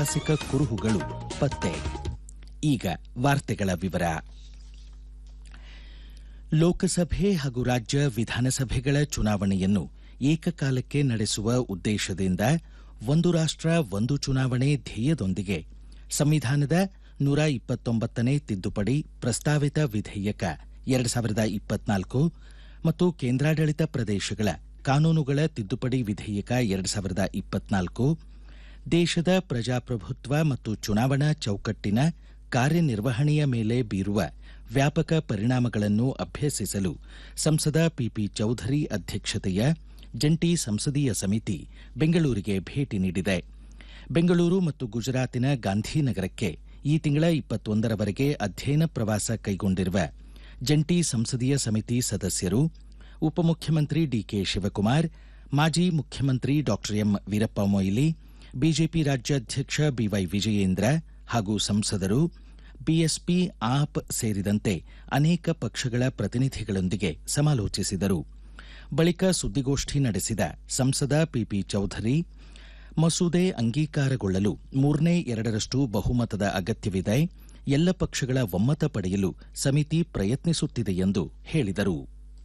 ಐತಿಹಾಸಿಕ ಕುರುಹುಗಳು ಪತ್ತೆ ಈಗ ವಾರ್ತೆಗಳ ವಿವರ ಲೋಕಸಭೆ ಹಾಗೂ ರಾಜ್ಯ ವಿಧಾನಸಭೆಗಳ ಚುನಾವಣೆಯನ್ನು ಏಕಕಾಲಕ್ಕೆ ನಡೆಸುವ ಉದ್ದೇಶದಿಂದ ಒಂದು ರಾಷ್ಟ್ರ ಒಂದು ಚುನಾವಣೆ ಧ್ಯೇಯದೊಂದಿಗೆ ಸಂವಿಧಾನದ ನೂರ ಇಪ್ಪತ್ತೊಂಬತ್ತನೇ ತಿದ್ದುಪಡಿ ಪ್ರಸ್ತಾವಿತ ವಿಧೇಯಕ ಎರಡು ಸಾವಿರದ ಇಪ್ಪತ್ನಾಲ್ಕು ಮತ್ತು ಕೇಂದ್ರಾಡಳಿತ ಪ್ರದೇಶಗಳ ಕಾನೂನುಗಳ ತಿದ್ದುಪಡಿ ವಿಧೇಯಕ ಎರಡು ಸಾವಿರದ ಇಪ್ಪತ್ನಾಲ್ಕು ದೇಶದ ಪ್ರಜಾಪ್ರಭುತ್ವ ಮತ್ತು ಚುನಾವಣಾ ಚೌಕಟ್ಟಿನ ಕಾರ್ಯನಿರ್ವಹಣೆಯ ಮೇಲೆ ಬೀರುವ ವ್ಯಾಪಕ ಪರಿಣಾಮಗಳನ್ನು ಅಭ್ಯಸಿಸಲು ಸಂಸದ ಪಿಪಿ ಚೌಧರಿ ಅಧ್ಯಕ್ಷತೆಯ ಜಂಟಿ ಸಂಸದೀಯ ಸಮಿತಿ ಬೆಂಗಳೂರಿಗೆ ಭೇಟಿ ನೀಡಿದೆ ಬೆಂಗಳೂರು ಮತ್ತು ಗುಜರಾತಿನ ಗಾಂಧಿನಗರಕ್ಕೆ ಈ ತಿಂಗಳ ಇಪ್ಪತ್ತೊಂದರವರೆಗೆ ಅಧ್ಯಯನ ಪ್ರವಾಸ ಕೈಗೊಂಡಿರುವ ಜಂಟಿ ಸಂಸದೀಯ ಸಮಿತಿ ಸದಸ್ಯರು ಉಪಮುಖ್ಯಮಂತ್ರಿ ಡಿಕೆ ಶಿವಕುಮಾರ್ ಮಾಜಿ ಮುಖ್ಯಮಂತ್ರಿ ಡಾ ಎಂ ವೀರಪ್ಪ ಮೊಯ್ಲಿ ಬಿಜೆಪಿ ರಾಜ್ಯಾಧ್ಯಕ್ಷ ಬಿವೈ ವಿಜಯೇಂದ್ರ ಹಾಗೂ ಸಂಸದರು ಬಿಎಸ್ಪಿ ಆಪ್ ಸೇರಿದಂತೆ ಅನೇಕ ಪಕ್ಷಗಳ ಪ್ರತಿನಿಧಿಗಳೊಂದಿಗೆ ಸಮಾಲೋಚಿಸಿದರು ಬಳಿಕ ಸುದ್ದಿಗೋಷ್ಠಿ ನಡೆಸಿದ ಸಂಸದ ಪಿಪಿ ಚೌಧರಿ ಮಸೂದೆ ಅಂಗೀಕಾರಗೊಳ್ಳಲು ಮೂರನೇ ಎರಡರಷ್ಟು ಬಹುಮತದ ಅಗತ್ಯವಿದೆ ಎಲ್ಲ ಪಕ್ಷಗಳ ಒಮ್ಮತ ಪಡೆಯಲು ಸಮಿತಿ ಪ್ರಯತ್ನಿಸುತ್ತಿದೆ ಎಂದು ಹೇಳಿದರು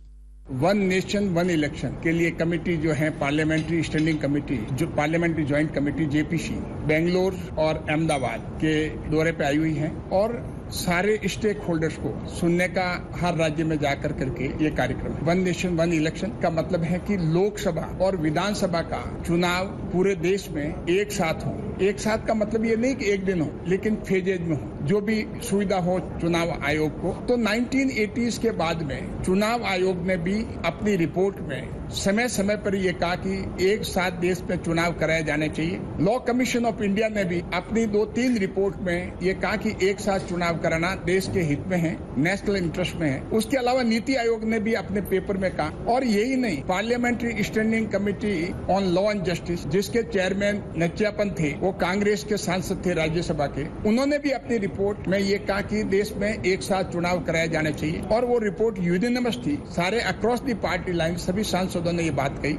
वन नेशन वन इलेक्शन के लिए कमेटी जो है पार्लियामेंट्री स्टैंडिंग कमेटी जो parliamentary joint committee JPC Bangalore और अहमदाबाद के दौरे पे आई हुई है और सारे स्टेक होल्डर्स को सुनने का हर राज्य में जाकर करके ये कार्यक्रम है वन नेशन वन इलेक्शन का मतलब है कि लोकसभा और विधानसभा का चुनाव पूरे देश में एक साथ हो एक साथ का मतलब ये नहीं कि एक दिन हो लेकिन फेजेज में हो जो भी सुविधा हो चुनाव आयोग को तो 1980s के बाद में चुनाव आयोग ने भी अपनी रिपोर्ट में समय समय पर ये कहा कि एक साथ देश में चुनाव कराए जाने चाहिए लॉ कमीशन ऑफ इंडिया ने भी अपनी दो तीन रिपोर्ट में ये कहा कि एक साथ चुनाव कराना देश के हित में है नेशनल इंटरेस्ट में है उसके अलावा नीति आयोग ने भी अपने पेपर में कहा और यही नहीं parliamentary standing committee on law and justice जिसके चेयरमैन नचियापन थे वो कांग्रेस के सांसद थे राज्यसभा के उन्होंने भी अपनी रिपोर्ट में ये कहा कि देश में एक साथ चुनाव कराए जाने चाहिए और वो रिपोर्ट यूनिनमस थी सारे अक्रॉस दी पार्टी लाइन सभी सांसदों ने ये बात कही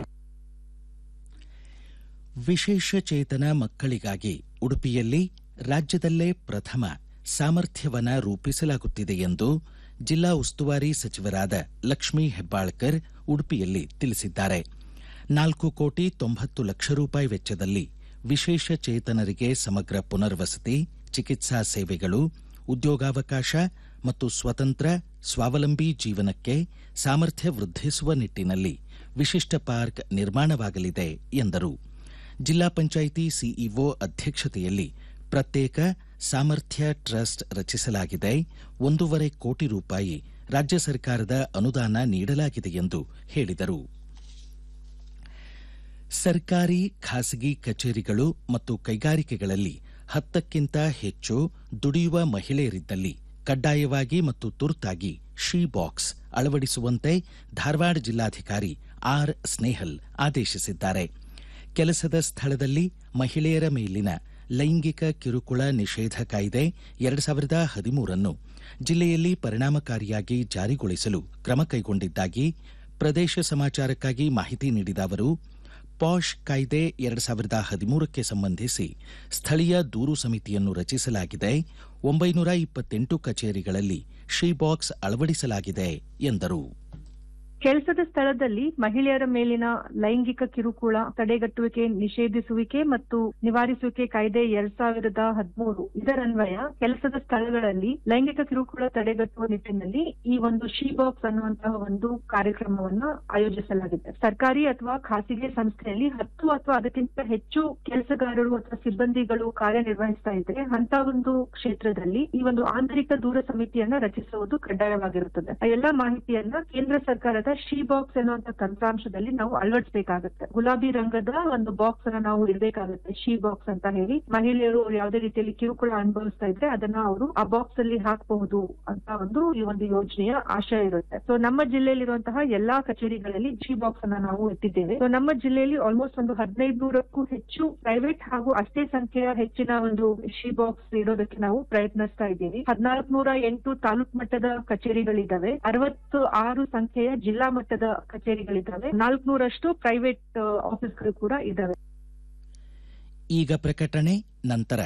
ವಿಶೇಷ ಚೇತನ ಮಕ್ಕಳಿಗಾಗಿ ಉಡುಪಿಯಲ್ಲಿ ರಾಜ್ಯದಲ್ಲೇ ಪ್ರಥಮ ಸಾಮರ್ಥ್ಯವನ ರೂಪಿಸಲಾಗುತ್ತಿದೆ ಎಂದು ಜಿಲ್ಲಾ ಉಸ್ತುವಾರಿ ಸಚಿವರಾದ ಲಕ್ಷ್ಮೀ ಹೆಬ್ಬಾಳ್ಕರ್ ಉಡುಪಿಯಲ್ಲಿ ತಿಳಿಸಿದ್ದಾರೆ ನಾಲ್ಕು ಕೋಟಿ ತೊಂಬತ್ತು ಲಕ್ಷ ರೂಪಾಯಿ ವೆಚ್ಚದಲ್ಲಿ ವಿಶೇಷ ಚೇತನರಿಗೆ ಸಮಗ್ರ ಪುನರ್ವಸತಿ ಚಿಕಿತ್ಸಾ ಸೇವೆಗಳು ಉದ್ಯೋಗಾವಕಾಶ ಮತ್ತು ಸ್ವತಂತ್ರ ಸ್ವಾವಲಂಬಿ ಜೀವನಕ್ಕೆ ಸಾಮರ್ಥ್ಯ ವೃದ್ಧಿಸುವ ನಿಟ್ಟಿನಲ್ಲಿ ವಿಶಿಷ್ಟ ಪಾರ್ಕ್ ನಿರ್ಮಾಣವಾಗಲಿದೆ ಎಂದರು ಜಿಲ್ಲಾ ಪಂಚಾಯಿತಿ ಸಿಇಒ ಅಧ್ಯಕ್ಷತೆಯಲ್ಲಿ ಪ್ರತ್ಯೇಕ ಸಾಮರ್ಥ್ಯ ಟ್ರಸ್ಟ್ ರಚಿಸಲಾಗಿದೆ ಒಂದೂವರೆ ಕೋಟಿ ರೂಪಾಯಿ ರಾಜ್ಯ ಸರ್ಕಾರದ ಅನುದಾನ ನೀಡಲಾಗಿದೆ ಎಂದು ಹೇಳಿದರು ಸರ್ಕಾರಿ ಖಾಸಗಿ ಕಚೇರಿಗಳು ಮತ್ತು ಕೈಗಾರಿಕೆಗಳಲ್ಲಿ ಹತ್ತಕ್ಕಿಂತ ಹೆಚ್ಚು ದುಡಿಯುವ ಮಹಿಳೆಯರಿದ್ದಲ್ಲಿ ಕಡ್ಡಾಯವಾಗಿ ಮತ್ತು ತುರ್ತಾಗಿ ಶೀ ಬಾಕ್ಸ್ ಅಳವಡಿಸುವಂತೆ ಧಾರವಾಡ ಜಿಲ್ಲಾಧಿಕಾರಿ ಆರ್ ಸ್ನೇಹಲ್ ಆದೇಶಿಸಿದ್ದಾರೆ ಕೆಲಸದ ಸ್ಥಳದಲ್ಲಿ ಮಹಿಳೆಯರ ಮೇಲಿನ ಲೈಂಗಿಕ ಕಿರುಕುಳ ನಿಷೇಧ ಕಾಯ್ದೆ ಎರಡು ಸಾವಿರದ ಹದಿಮೂರನ್ನು ಜಿಲ್ಲೆಯಲ್ಲಿ ಪರಿಣಾಮಕಾರಿಯಾಗಿ ಜಾರಿಗೊಳಿಸಲು ಕ್ರಮ ಕೈಗೊಂಡಿದ್ದಾಗಿ ಪ್ರದೇಶ ಸಮಾಚಾರಕ್ಕಾಗಿ ಮಾಹಿತಿ ನೀಡಿದ ಅವರು ಪಾಶ್ ಕಾಯ್ದೆ ಎರಡು ಸಾವಿರದ ಹದಿಮೂರಕ್ಕೆ ಸಂಬಂಧಿಸಿ ಸ್ಥಳೀಯ ದೂರು ಸಮಿತಿಯನ್ನು ರಚಿಸಲಾಗಿದೆ ಒಂಬೈನೂರ ಇಪ್ಪತ್ತೆಂಟು ಕಚೇರಿಗಳಲ್ಲಿ ಶೀ ಬಾಕ್ಸ್ ಅಳವಡಿಸಲಾಗಿದೆ ಎಂದರು ಕೆಲಸದ ಸ್ಥಳದಲ್ಲಿ ಮಹಿಳೆಯರ ಮೇಲಿನ ಲೈಂಗಿಕ ಕಿರುಕುಳ ತಡೆಗಟ್ಟುವಿಕೆ ನಿಷೇಧಿಸುವಿಕೆ ಮತ್ತು ನಿವಾರಿಸುವಿಕೆ ಕಾಯ್ದೆ ಎರಡ್ ಸಾವಿರದ ಹದಿಮೂರು ಇದರನ್ವಯ ಕೆಲಸದ ಸ್ಥಳಗಳಲ್ಲಿ ಲೈಂಗಿಕ ಕಿರುಕುಳ ತಡೆಗಟ್ಟುವ ನಿಟ್ಟಿನಲ್ಲಿ ಈ ಒಂದು ಶೀ ಬಾಕ್ಸ್ ಅನ್ನುವಂತಹ ಒಂದು ಕಾರ್ಯಕ್ರಮವನ್ನು ಆಯೋಜಿಸಲಾಗಿದೆ ಸರ್ಕಾರಿ ಅಥವಾ ಖಾಸಗಿ ಸಂಸ್ಥೆಯಲ್ಲಿ ಹತ್ತು ಅಥವಾ ಅದಕ್ಕಿಂತ ಹೆಚ್ಚು ಕೆಲಸಗಾರರು ಅಥವಾ ಸಿಬ್ಬಂದಿಗಳು ಕಾರ್ಯನಿರ್ವಹಿಸ್ತಾ ಇದ್ರೆ ಅಂತ ಒಂದು ಕ್ಷೇತ್ರದಲ್ಲಿ ಈ ಒಂದು ಆಂತರಿಕ ದೂರ ಸಮಿತಿಯನ್ನ ರಚಿಸುವುದು ಕಡ್ಡಾಯವಾಗಿರುತ್ತದೆ ಆ ಎಲ್ಲಾ ಮಾಹಿತಿಯನ್ನ ಕೇಂದ್ರ ಸರ್ಕಾರದ ಶೀ ಬಾಕ್ಸ್ ಎನ್ನುವಂತ ತಂತ್ರಾಂಶದಲ್ಲಿ ನಾವು ಅಳವಡಿಸಬೇಕಾಗುತ್ತೆ ಗುಲಾಬಿ ರಂಗದ ಒಂದು ಬಾಕ್ಸ್ ಅನ್ನ ನಾವು ಇಡಬೇಕಾಗುತ್ತೆ ಶೀ ಬಾಕ್ಸ್ ಅಂತ ಹೇಳಿ ಮಹಿಳೆಯರು ಯಾವುದೇ ರೀತಿಯಲ್ಲಿ ಕಿರುಕುಳ ಅನುಭವಿಸ್ತಾ ಇದ್ರೆ ಅದನ್ನ ಅವರು ಆ ಬಾಕ್ಸ್ ಅಲ್ಲಿ ಹಾಕಬಹುದು ಅಂತ ಒಂದು ಈ ಒಂದು ಯೋಜನೆಯ ಆಶಯ ಇರುತ್ತೆ ಸೊ ನಮ್ಮ ಜಿಲ್ಲೆಯಲ್ಲಿರುವಂತಹ ಎಲ್ಲಾ ಕಚೇರಿಗಳಲ್ಲಿ ಶೀ ಬಾಕ್ಸ್ ಅನ್ನ ನಾವು ಇಟ್ಟಿದ್ದೇವೆ ಸೊ ನಮ್ಮ ಜಿಲ್ಲೆಯಲ್ಲಿ ಆಲ್ಮೋಸ್ಟ್ ಒಂದು ಹದಿನೈದು ನೂರಕ್ಕೂ ಹೆಚ್ಚು ಪ್ರೈವೇಟ್ ಹಾಗೂ ಅಷ್ಟೇ ಸಂಖ್ಯೆಯ ಹೆಚ್ಚಿನ ಒಂದು ಶೀ ಬಾಕ್ಸ್ ಇಡೋದಕ್ಕೆ ನಾವು ಪ್ರಯತ್ನಿಸ್ತಾ ಇದ್ದೀವಿ ಹದಿನಾಲ್ಕು ನೂರ ಎಂಟು ತಾಲೂಕ್ ಮಟ್ಟದ ಕಚೇರಿಗಳಿದ್ದಾವೆ ಅರವತ್ತು ಆರು ಸಂಖ್ಯೆಯ ಜಿಲ್ಲಾ ಮಟ್ಟದ ಕಚೇರಿಗಳಿದ್ದಾವೆ ನಾಲ್ಕುನೂರಷ್ಟು ಪ್ರೈವೇಟ್ ಆಫೀಸ್ಗಳು ಕೂಡ ಇದ್ದಾವೆ ಈಗ ಪ್ರಕಟಣೆ ನಂತರ